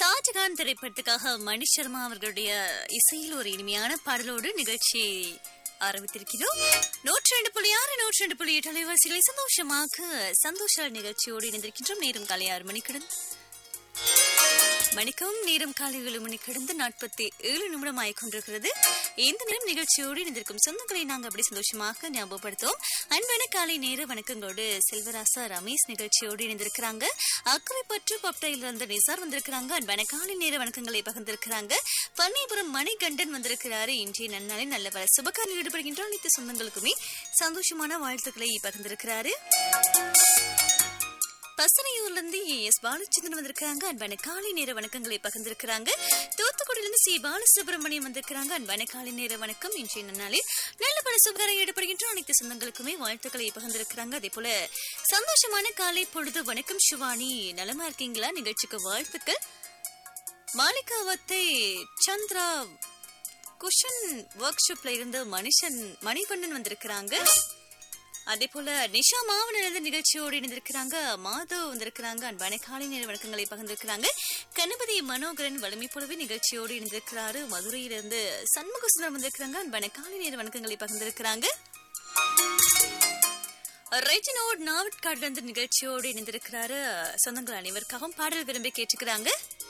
ஷாஜகான் திரைப்படத்துக்காக மணி சர்மா அவர்களுடைய இசையில் ஒரு இனிமையான பாடலோடு நிகழ்ச்சி ஆரம்பித்திருக்கிறோம் நூற்றி ரெண்டு புள்ளி ஆறு நூற்றி ரெண்டு புள்ளி எட்டு அலைவாசிகளை சந்தோஷமாக சந்தோஷ நிகழ்ச்சியோடு இணைந்திருக்கின்றோம் நேரம் காலை ஆறு மணி கடந்து மணிக்கும் நேரம் காலை ஏழு மணி கடந்து நாற்பத்தி ஏழு நிமிடம் ஆகிக் கொண்டிருக்கிறது இந்த நேரம் நிகழ்ச்சியோடு இணைந்திருக்கும் சொந்தங்களை நாங்கள் அப்படி சந்தோஷமாக ஞாபகப்படுத்துவோம் அன்பான காலை நேர வணக்கங்களோடு செல்வராசா ரமேஷ் நிகழ்ச்சியோடு இணைந்திருக்கிறாங்க அக்கறை பற்று பப்டையில் இருந்த நிசார் வந்திருக்கிறாங்க அன்பான காலை நேர வணக்கங்களை பகிர்ந்திருக்கிறாங்க பன்னிபுரம் மணிகண்டன் வந்திருக்கிறாரு இன்றைய நன்னாளில் நல்ல பல சுபகாரியில் ஈடுபடுகின்ற அனைத்து சொந்தங்களுக்குமே சந்தோஷமான வாழ்த்துக்களை பகிர்ந்திருக்கிறாரு பசனையூர்ல இருந்து எஸ் பாலச்சந்திரன் வந்திருக்காங்க அன்பான காலை நேர வணக்கங்களை பகிர்ந்திருக்கிறாங்க தூத்துக்குடியில இருந்து சி பாலசுப்ரமணியம் வந்திருக்கிறாங்க அன்பான காலை நேர வணக்கம் இன்றைய நாளில் நல்ல பல சுபகாரம் ஈடுபடுகின்ற அனைத்து சொந்தங்களுக்குமே வாழ்த்துக்களை பகிர்ந்திருக்கிறாங்க அதே போல சந்தோஷமான காலை பொழுது வணக்கம் சிவானி நலமா இருக்கீங்களா நிகழ்ச்சிக்கு வாழ்த்துக்கள் மாலிகாவத்தை சந்திரா குஷன் ஒர்க் ஷாப்ல இருந்து மனுஷன் மணிவண்ணன் வந்திருக்கிறாங்க அதே போல நிஷா மாவன நிகழ்ச்சியோடு இணைந்திருக்கிறாங்க மாதவ் வந்திருக்கிறாங்க அன்பான காலை நேர வணக்கங்களை பகிர்ந்திருக்கிறாங்க கணபதி மனோகரன் வலிமை போலவே நிகழ்ச்சியோடு இணைந்திருக்கிறாரு மதுரையிலிருந்து சண்முக சுந்தரம் வந்திருக்கிறாங்க அன்பான காலை நேர வணக்கங்களை பகிர்ந்திருக்கிறாங்க ரெஜினோட் நாவட்காடுல இருந்து நிகழ்ச்சியோடு இணைந்திருக்கிறாரு சொந்தங்கள் அனைவருக்காகவும் பாடல் விரும்பி கேட்டுக்கிறாங்க